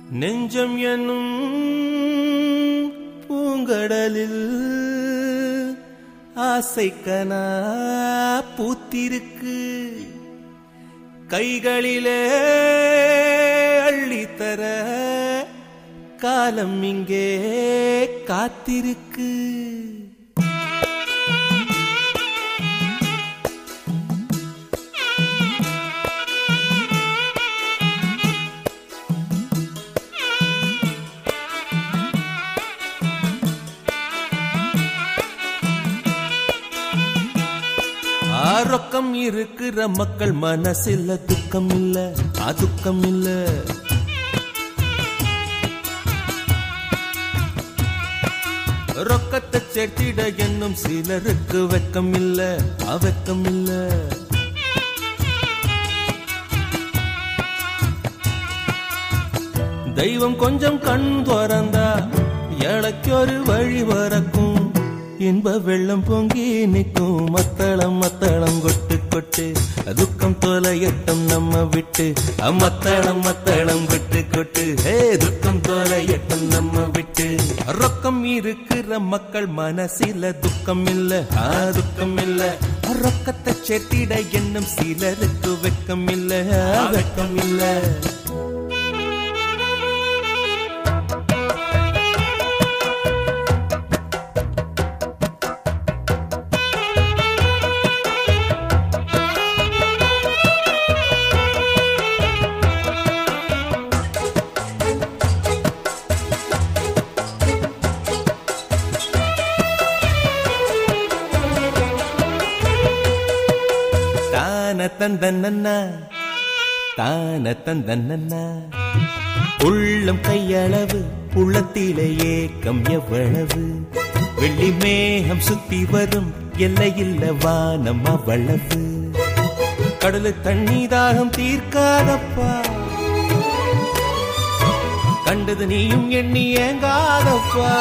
நெஞ்சம் என்னும் பூங்கடலில் ஆசைக்கனா பூத்திருக்கு கைகளிலே அள்ளித்தர காலம் இங்கே காத்திருக்கு ஆரோக்கம் இருக்கிற மக்கள் மனசில் துக்கம் இல்ல அதுக்கம் இல்ல ரொக்கத்தை சேர்த்திட என்னும் சிலருக்கு வெக்கம் இல்ல அவக்கம் இல்ல தெய்வம் கொஞ்சம் கண் துறந்தா எனக்கு ஒரு வழி வரக்கும் இன்ப வெள்ளம் பொங்கி நிற்கும் மத்தளம் மத்தளம் கொட்டு கொட்டு துக்கம் தொலையட்டும் நம்ம விட்டு மத்தளம் மத்தளம் கொட்டு கொட்டு ஹே துக்கம் தொலையட்டும் நம்ம விட்டு ரொக்கம் இருக்கிற மக்கள் மனசில துக்கம் இல்ல ஆ துக்கம் இல்ல ரொக்கத்தை சேர்த்திட என்னும் சிலருக்கு வெக்கம் இல்ல ஆ, வெக்கம் இல்ல தான தந்தன்னா தான தந்தன்னா உள்ளம் கையளவு உள்ளத்திலே ஏக்கம் எவ்வளவு வெள்ளி மேகம் சுத்தி வரும் எல்லையில்ல வானம் அவ்வளவு கடலு தண்ணி தாகம் தீர்க்காதப்பா கண்டது நீயும் எண்ணி ஏங்காதப்பா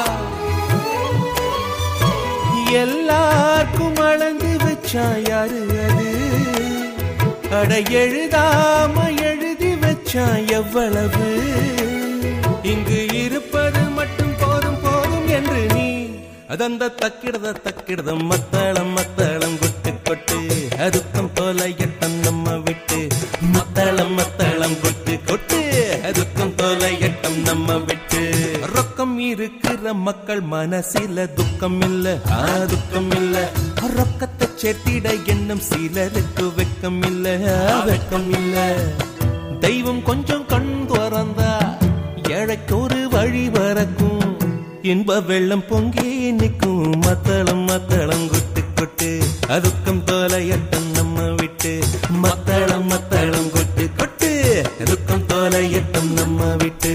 எல்லாருக்கும் அளந்து வச்சா யாரு அது அட எழுதாம எழுதி வச்சா எவ்வளவு இங்கு இருப்பது மட்டும் போதும் போதும் என்று நீ அதந்த தக்கிடத தக்கிடதம் மத்தளம் மத்தளம் கொட்டு கொட்டு அதுக்கம் தொலையட்டம் நம்ம விட்டு மத்தளம் மத்தளம் கொட்டு கொட்டு அதுக்கம் தொலையட்டம் நம்ம விட்டு ரொக்கம் இருக்கிற மக்கள் மனசில துக்கம் இல்ல ஆ துக்கம் இல்ல ரொக்கத்தை சேர்த்திட என்னும் சிலருக்கு வெக்கம் இல்ல ஆ, வெக்கம் இல்ல தெய்வம் கொஞ்சம் கண் துறந்தா ஏழைக்கு ஒரு வழி வரக்கும் இன்ப வெள்ளம் பொங்கி நிற்கும் மத்தளம் மத்தளம் கொட்டு கொட்டு அதுக்கம் தோலையட்டம் நம்ம விட்டு மத்தளம் மத்தளம் கொட்டு கொட்டு அதுக்கம் தோலையட்டம் நம்ம விட்டு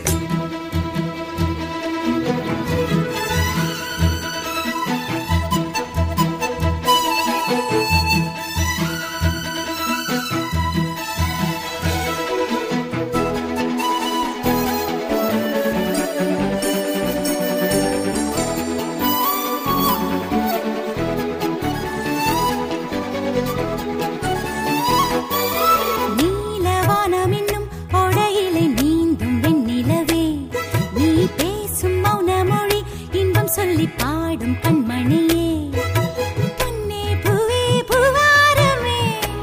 நீலவானம் என்னும் ஓடையிலே நீந்தும் வெண்ணிலவே நீ பேசும் மௌன மொழி இன்பம் சொல்லி பாடும் கண்மணியே பொன்னே பூவே பூவாரமே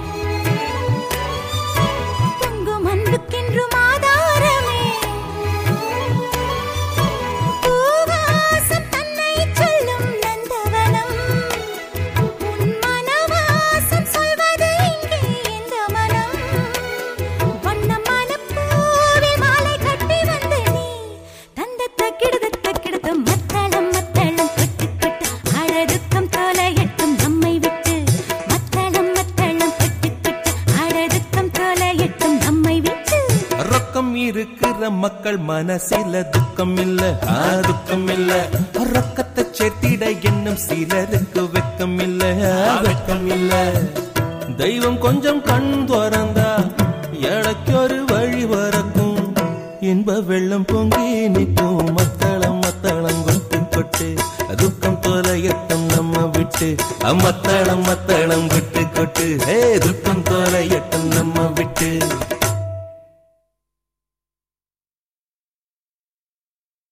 பொங்கும் அன்புக்கென்றும் ஆதாரமே பூவாசம் தன்னை சொல்லும் நந்தவனம் உன் மனவாசம் சொல்வது இங்கே எந்த மனம் வண்ண மனப்பூவில் மாலை கட்டி வந்த நீ தந்த தக்கிடுத தக்கிடுத மத்தளம் மத்தளம் கொட்டு கொட்டு அழதுக்கம் தோலையட்டும் நம்மை விட்டு மத்தளம் மத்தளம் கொட்டு கொட்டு அழதுக்கம் தோலையட்டும் நம்மை விட்டு ரொக்கம் இருக்கிற மக்கள் மனசில துக்கம் இல்ல ஆ துக்கம் இல்ல ரொக்கத்தை சேர்த்திட என்னும் சிலருக்கு வெக்கம் இல்ல ஆ, வெக்கம் இல்ல தெய்வம் கொஞ்சம் கண் துறந்தா ஏழைக்கு ஒரு வழி வரக்கும் இன்ப வெள்ளம் பொங்கி நிற்கும் மத்தளம் மத்தளம் கொட்டு கொட்டு துக்கம் தொலையட்டம் நம்ம விட்டு அம்மத்தளம் மத்தளம் கொட்டு கொட்டு ஹே துக்கம் தொலையட்டம் நம்ம விட்டு